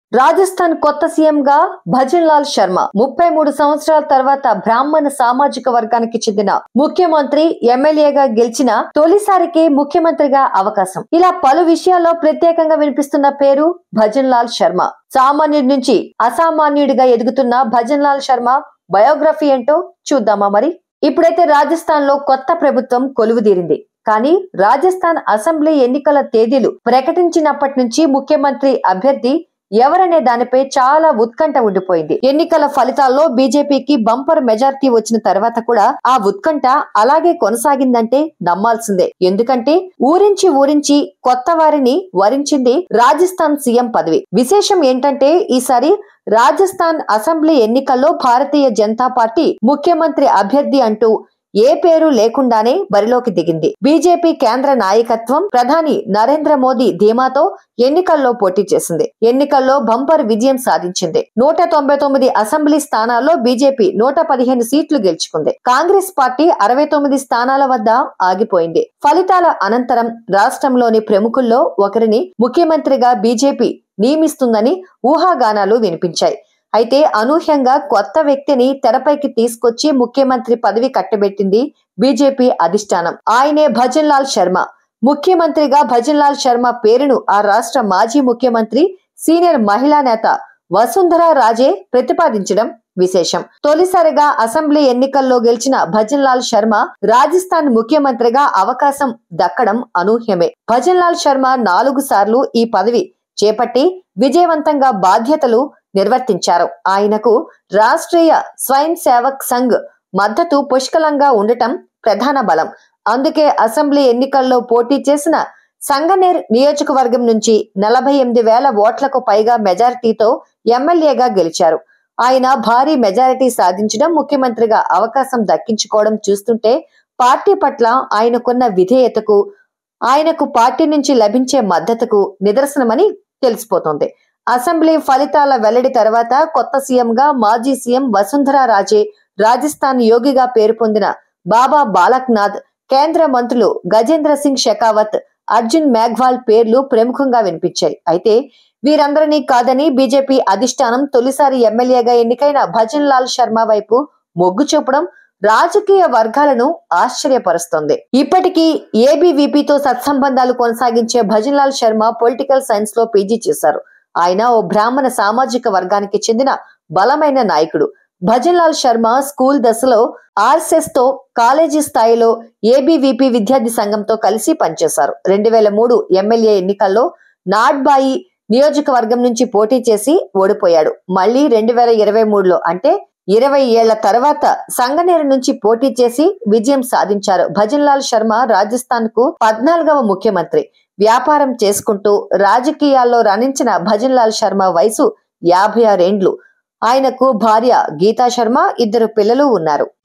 రాజస్థాన్ కొత్త సీఎంగా భజన్ లాల్ శర్మ ముప్పై మూడు సంవత్సరాల తర్వాత బ్రాహ్మణ సామాజిక వర్గానికి చెందిన ముఖ్యమంత్రి ఎమ్మెల్యేగా గెలిచిన తొలిసారికి ముఖ్యమంత్రిగా అవకాశం ఇలా పలు విషయాల్లో ప్రత్యేకంగా వినిపిస్తున్న పేరు భజన్ లాల్ శర్మ సామాన్యుడి నుంచి అసామాన్యుడిగా ఎదుగుతున్న భజన్ లాల్ శర్మ బయోగ్రఫీ ఏంటో చూద్దామా మరి ఇప్పుడైతే రాజస్థాన్ లో కొత్త ప్రభుత్వం కొలువుదీరింది కానీ రాజస్థాన్ అసెంబ్లీ ఎన్నికల తేదీలు ప్రకటించినప్పటి నుంచి ముఖ్యమంత్రి అభ్యర్థి ఎవరనే దానిపై చాలా ఉత్కంఠ ఉండిపోయింది ఎన్నికల ఫలితాల్లో బీజేపీకి బంపర్ మెజార్టీ వచ్చిన తర్వాత కూడా ఆ ఉత్కంఠ అలాగే కొనసాగిందంటే నమ్మాల్సిందే ఎందుకంటే ఊరించి ఊరించి కొత్త వారిని వరించింది రాజస్థాన్ సీఎం పదవి విశేషం ఏంటంటే ఈసారి రాజస్థాన్ అసెంబ్లీ ఎన్నికల్లో భారతీయ జనతా పార్టీ ముఖ్యమంత్రి అభ్యర్థి అంటూ ఏ పేరు లేకుండానే బరిలోకి దిగింది బీజేపీ కేంద్ర నాయకత్వం ప్రధాని నరేంద్ర మోదీ ధీమాతో ఎన్నికల్లో పోటీ చేసింది ఎన్నికల్లో బంపర్ విజయం సాధించింది నూట తొంభై తొమ్మిది అసెంబ్లీ స్థానాల్లో బీజేపీ నూట పదిహేను సీట్లు గెలుచుకుంది కాంగ్రెస్ పార్టీ అరవై తొమ్మిది స్థానాల వద్ద ఆగిపోయింది ఫలితాల అనంతరం రాష్ట్రంలోని ప్రముఖుల్లో ఒకరిని ముఖ్యమంత్రిగా బీజేపీ నియమిస్తుందని ఊహాగానాలు వినిపించాయి అయితే అనూహ్యంగా కొత్త వ్యక్తిని తెరపైకి తీసుకొచ్చి ముఖ్యమంత్రి పదవి కట్టబెట్టింది బీజేపీ అధిష్టానం ఆయనే భజన్ లాల్ శర్మ ముఖ్యమంత్రిగా భజన్ లాల్ శర్మ పేరును ఆ రాష్ట్ర మాజీ ముఖ్యమంత్రి సీనియర్ మహిళా నేత వసుంధర రాజే ప్రతిపాదించడం విశేషం తొలిసారిగా అసెంబ్లీ ఎన్నికల్లో గెలిచిన భజన్ లాల్ శర్మ రాజస్థాన్ ముఖ్యమంత్రిగా అవకాశం దక్కడం అనూహ్యమే భజన్ లాల్ శర్మ నాలుగు సార్లు ఈ పదవి చేపట్టి విజయవంతంగా బాధ్యతలు నిర్వర్తించారు ఆయనకు రాష్ట్రీయ స్వయం సేవక్ సంఘ్ మద్దతు పుష్కలంగా ఉండటం ప్రధాన బలం అందుకే అసెంబ్లీ ఎన్నికల్లో పోటీ చేసిన సంగనేర్ నియోజకవర్గం నుంచి నలభై ఎనిమిది వేల ఓట్లకు పైగా మెజారిటీతో ఎమ్మెల్యేగా గెలిచారు ఆయన భారీ మెజారిటీ సాధించడం ముఖ్యమంత్రిగా అవకాశం దక్కించుకోవడం చూస్తుంటే పార్టీ పట్ల ఆయనకున్న విధేయతకు ఆయనకు పార్టీ నుంచి లభించే మద్దతుకు నిదర్శనమని తెలిసిపోతోంది అసెంబ్లీ ఫలితాల వెల్లడి తర్వాత కొత్త సీఎంగా మాజీ సీఎం వసుంధరా రాజే రాజస్థాన్ యోగిగా పేరు పొందిన బాబా బాలక్నాథ్ కేంద్ర మంత్రులు గజేంద్ర సింగ్ షెకావత్ అర్జున్ మేఘ్వాల్ పేర్లు ప్రముఖంగా వినిపించాయి అయితే వీరందరినీ కాదని బీజేపీ అధిష్టానం తొలిసారి ఎమ్మెల్యేగా ఎన్నికైన భజన్ లాల్ శర్మ వైపు మొగ్గు చూపడం రాజకీయ వర్గాలను ఆశ్చర్యపరుస్తోంది ఇప్పటికీ ఏబీవీపీతో సత్సంబంధాలు కొనసాగించే భజన్ లాల్ శర్మ పొలిటికల్ సైన్స్ లో పీజీ చేశారు ఆయన ఓ బ్రాహ్మణ సామాజిక వర్గానికి చెందిన బలమైన నాయకుడు భజన్ లాల్ శర్మ స్కూల్ దశలో ఆర్ఎస్ఎస్ తో కాలేజీ స్థాయిలో ఏబీవీపీ విద్యార్థి సంఘంతో కలిసి పనిచేశారు రెండు వేల మూడు ఎమ్మెల్యే ఎన్నికల్లో నాడ్బాయి నియోజకవర్గం నుంచి పోటీ చేసి ఓడిపోయాడు మళ్ళీ రెండు వేల ఇరవై మూడులో అంటే ఇరవై ఏళ్ల తర్వాత సంగనేరు నుంచి పోటీ చేసి విజయం సాధించారు భజన్ లాల్ శర్మ రాజస్థాన్ కు పద్నాలుగవ ముఖ్యమంత్రి వ్యాపారం చేసుకుంటూ రాజకీయాల్లో రాణించిన భజన్ లాల్ శర్మ వయసు యాభై ఆరేండ్లు ఆయనకు భార్య గీతా శర్మ ఇద్దరు పిల్లలు ఉన్నారు